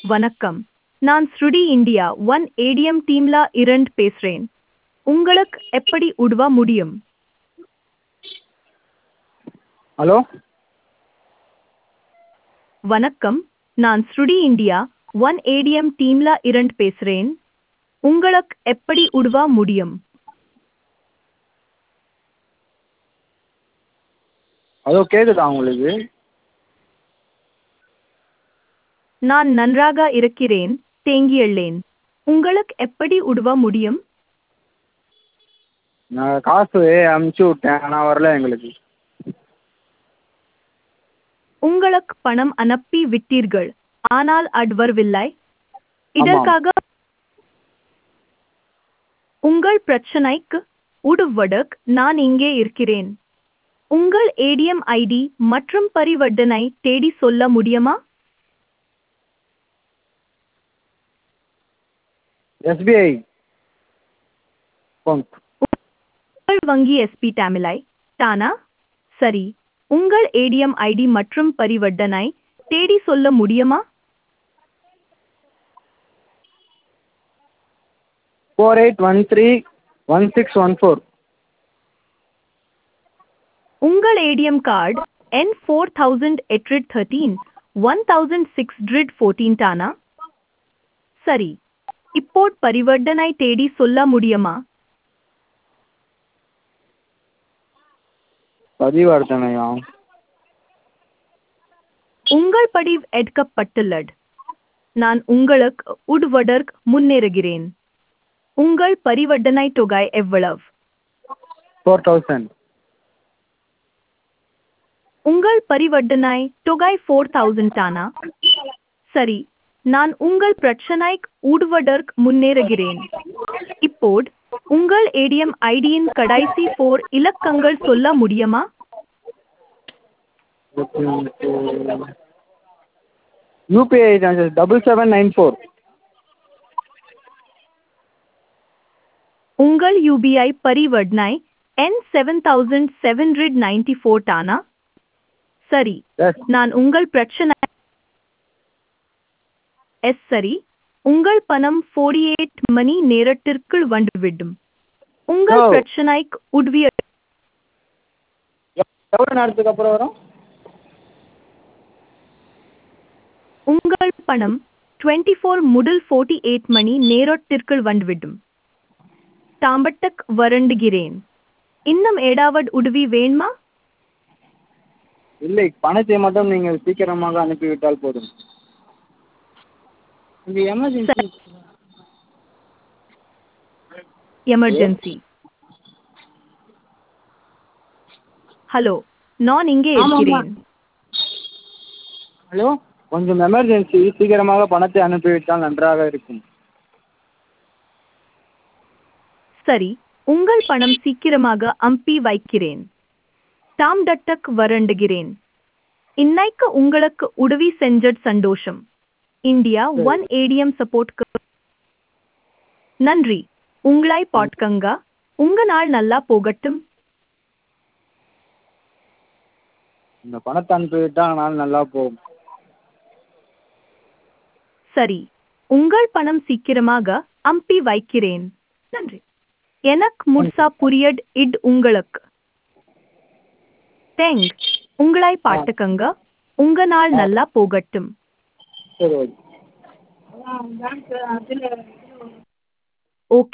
வணக்கம் நான் ஸ்ருடி இந்தியா ஒன் ஏடிஎம் டீம்ல இருந்து பேசுறேன் உங்களுக்கு எப்படி உதவ முடியும் ஹலோ வணக்கம் நான் ஸ்ருடி இந்தியா ஒன் ஏடிஎம் டீம்ல இருந்து பேசுறேன் உங்களுக்கு எப்படி உதவ முடியும் ஹலோ கேட்குதா உங்களுக்கு நான் நன்றாக இருக்கிறேன் தேங்கியுள்ளேன் உங்களுக்கு எப்படி உதவ முடியும் நான் காசு அமுச்சு விட்டேன் ஆனால் வரல எங்களுக்கு உங்களுக்கு பணம் அனுப்பி விட்டீர்கள் ஆனால் அது வரவில்லை இதற்காக உங்கள் பிரச்சனைக்கு உதவுவதற்கு நான் இங்கே இருக்கிறேன் உங்கள் ஏடிஎம் ஐடி மற்றும் பரிவர்த்தனை தேடி சொல்ல முடியுமா எஸ்பிஐ அக்கௌண்ட் உங்கள் வங்கி எஸ்பி தமிழை தானா சரி உங்கள் ஏடிஎம் ஐடி மற்றும் பரிவர்த்தனை தேடி சொல்ல முடியுமா four eight one three one six one four உங்கள் ஏடிஎம் கார்டு என் four thousand hundred thirteen one thousand six hundred fourteen தானா சரி இப்போது பரிவர்த்தனை தேடி சொல்ல முடியுமா பரிவர்த்தனையா உங்கள் பதிவு எடுக்கப்பட்டுள்ளது நான் உங்களுக்கு உதவுவதற்கு முன்னேறுகிறேன் உங்கள் பரிவர்த்தனை தொகை எவ்வளவு ஃபோர் தௌசண்ட் உங்கள் பரிவர்த்தனை தொகை ஃபோர் தௌசண்ட் தானா சரி நான் உங்கள் பிரச்சனைக்கு உதவுவதற்கு முன்னேறுகிறேன் இப்போது உங்கள் ஏடிஎம் ஐடியின் கடைசி ஃபோர் இலக்கங்கள் சொல்ல முடியுமா யூபிஐ தான் sir double seven nine four உங்கள் யூபிஐ பரிவர்த்தனை என் seven thousand seven hundred ninety four தானா சரி எஸ் நான் உங்கள் பிரச்சனை எஸ் சரி உங்கள் பணம் 48 மணி நேரத்திற்குள் வந்துவிடும் உங்கள் ஓ. பிரச்சனைக்கு உதவிய எவ்வளோ நேரத்துக்கு அப்புறம் வரும் உங்கள் பணம் 24 ஃபோர் முதல் 48 மணி நேரத்திற்குள் வந்துவிடும் தாம்பட்டக் வருந்துகிறேன் இன்னும் ஏதாவது உதவி வேணுமா இல்லை பணத்தை மட்டும் நீங்கள் சீக்கிரமாக அனுப்பிவிட்டால் போதும் இங்கே எமர்ஜென்சி எமர்ஜென்சி ஹலோ நான் இங்கே ஆமாம்மா. இருக்கிறேன் ஹலோ கொஞ்சம் எமர்ஜென்சி சீக்கிரமாக பணத்தை அனுப்பிவிட்டால் நன்றாக இருக்கும் சரி உங்கள் பணம் சீக்கிரமாக அம்பி வைக்கிறேன் தாம் டட்டக் வருந்துகிறேன் இன்னைக்கு உங்களுக்கு உதவி செஞ்சது சந்தோஷம் இந்தியா சரி. ஒன் ஏடிஎம் சப்போர்ட்க்கு நன்றி உங்களை பாட்கங்க உங்க நாள் நல்லா போகட்டும் இந்த பணத்தை அனுப்பிவிட்டால் நாள் நல்லா போகும் சரி உங்கள் பணம் சீக்கிரமாக அம்பி வைக்கிறேன் நன்றி எனக்கு முழுசா புரியட் இட் உங்களுக்கு தேங்க்ஸ் உங்களை பாட்டுக்கங்க உங்க நாள் நல்லா போகட்டும் சரி ஓகே ஓகே